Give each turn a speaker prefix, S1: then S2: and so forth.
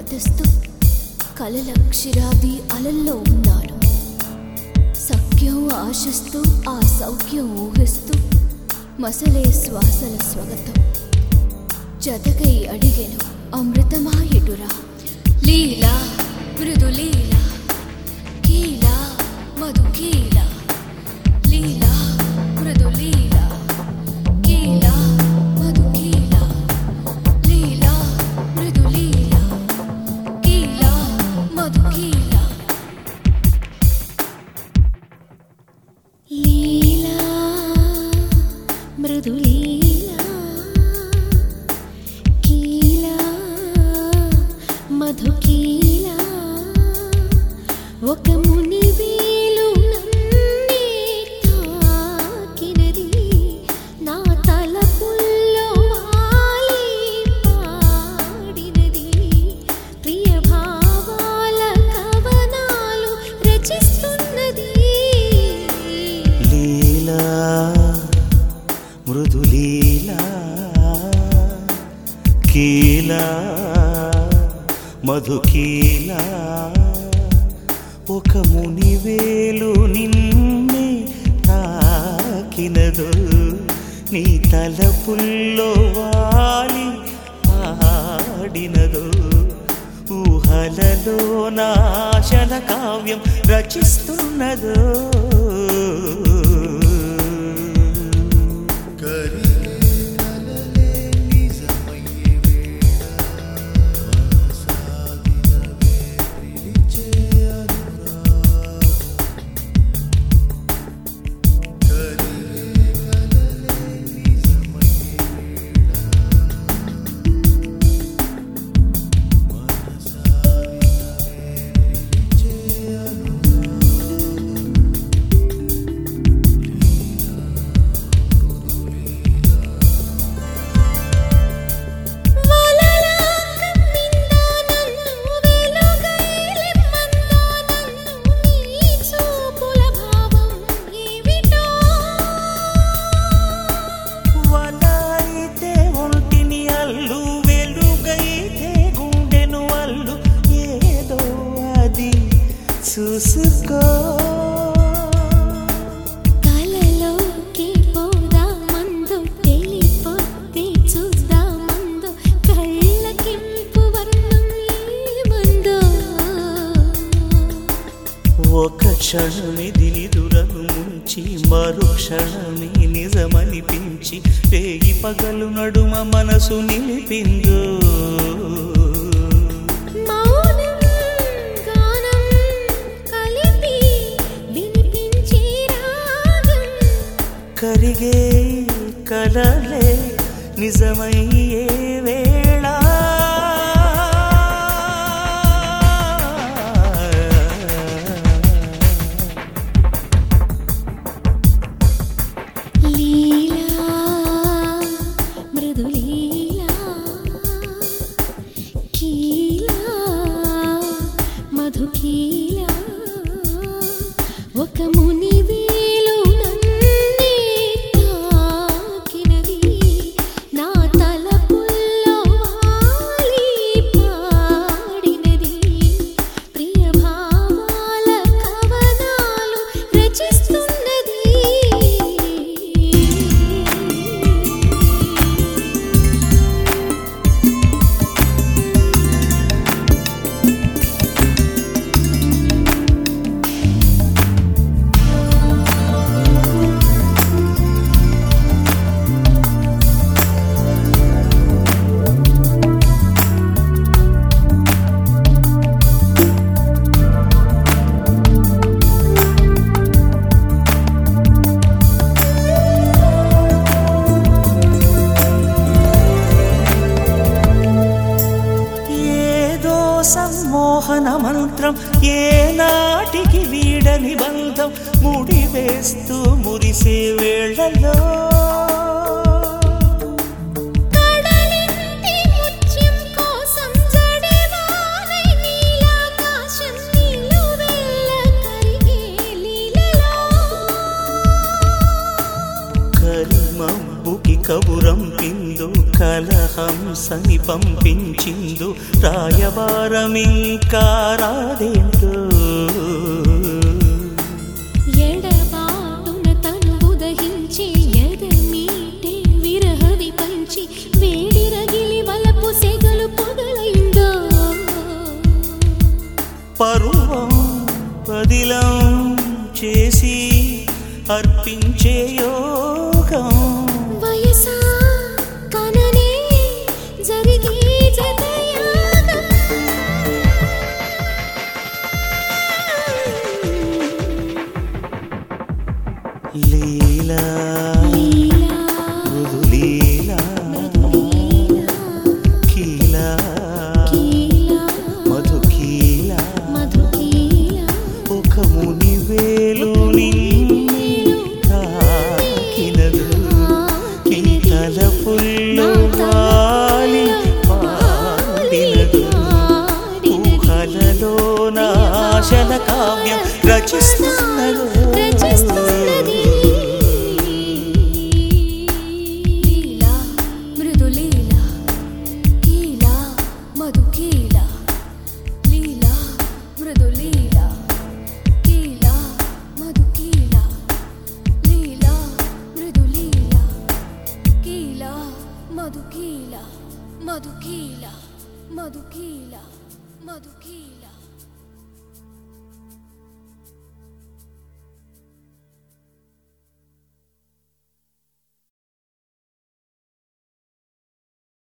S1: గుర్తిస్తూ కలల క్షీరాబ్ది అలల్లో ఉన్నాను సఖ్యం ఆశిస్తూ ఆ సౌఖ్యం ఊహిస్తూ మసలే శ్వాసల స్వాగతం జతకై అడిగెను అమృతమాయుడురా లీలా మృదు లీలా కీలా మధు కీలా లీలా మృదు లీలా కీలా మధు కీలా లీలా మృదు లీలా కీలా మధు కీలా లీలా మృదు లీలా కీలా మధు కీలా ఒక ముని వేలు నన్నే తాకినది నా తలపుల్లో వాలి పాడినది ప్రియ భావాల కవనాలు రచిస్తున్నది
S2: లీలా మృదులీలా కీలా మధుకీలా ఒక మునివేలు నిన్నే తాకినదు నీ తలపుల్లో వాలి పాడినదు ఊహలలో నాశన కావ్యం రచిస్తున్నదో
S1: వలలా కమ్మిందా నన్ను వెలుగైలిమ్మందా నన్ను నీ చూపుల భావం ఏమిటో
S2: వలైతే ఒంటిని అల్లు వెలుగైతే గుండెను అల్లు ఏదో అది చూసుకో
S1: కలలోకి పోదామందు తెలిపోతే చూద్దామందు కళ్ళకింపు వర్ణం ఏమందో
S2: ఒక క్షణమిది నిదురను ముంచి మరు క్షణమి నిజమనిపించి రేగి పగలు నడుమ మనసు నిలిపిందో
S1: మౌనం గానం కలిపి వినిపించే రాగం
S2: కరిగే కలలే నిజమయ్యే వేళ
S1: లీలా మృదు లీలా కీలా మధు కీలా ఒక ముని వేలు నన్నే తాకినది నా తలపుల్లో వాలి పాడినది ప్రియ భావాల కవనాలు రచిస్తున్నది
S2: ఏదో సమ్మోహన మంత్రం ఏనాటికి వీడని బంధం ముడి వేస్తూ మురిసే వేళలో
S1: కడలింటి ముత్యం కోసం జడేవానై నీలాకాశం నిలువెల్ల కరిగే లీలలో
S2: కరిమబ్బుకి కబురంపిందు కలహంసని పంపించిందు రాయవారమింకా రాదేంటో
S1: ఎడబాటున తను ఉదహించి ఎదమీటే విరహ విపంచి వేడి రగిలి వలపు సెగలు పొగలైందో
S2: పరువం పదిలం చేసి అర్పించే యోగం
S1: వయసా కననే జరిగే జతయాగం
S2: లీలా
S1: లీలా
S2: మృదు లీలా
S1: లీలా
S2: కీలా
S1: కీలా
S2: మధు కీలా
S1: మధుకీలా
S2: ఒక ముని వేలు నిన్ను తాకినదు నీ తలపుల్లో వాలి పాడినదు ఊహలలో నాశన కావ్యం రచిస్తున్నదో
S1: రచిస్తున్నది లీలా మృదులీలా కీలా మధుకీలా లీలా మృదులీలా కీలా మధుకీలా లీలా మృదులీలా కీలా మధుకీలా మధుకీలా మధుకీలా మధుకీలా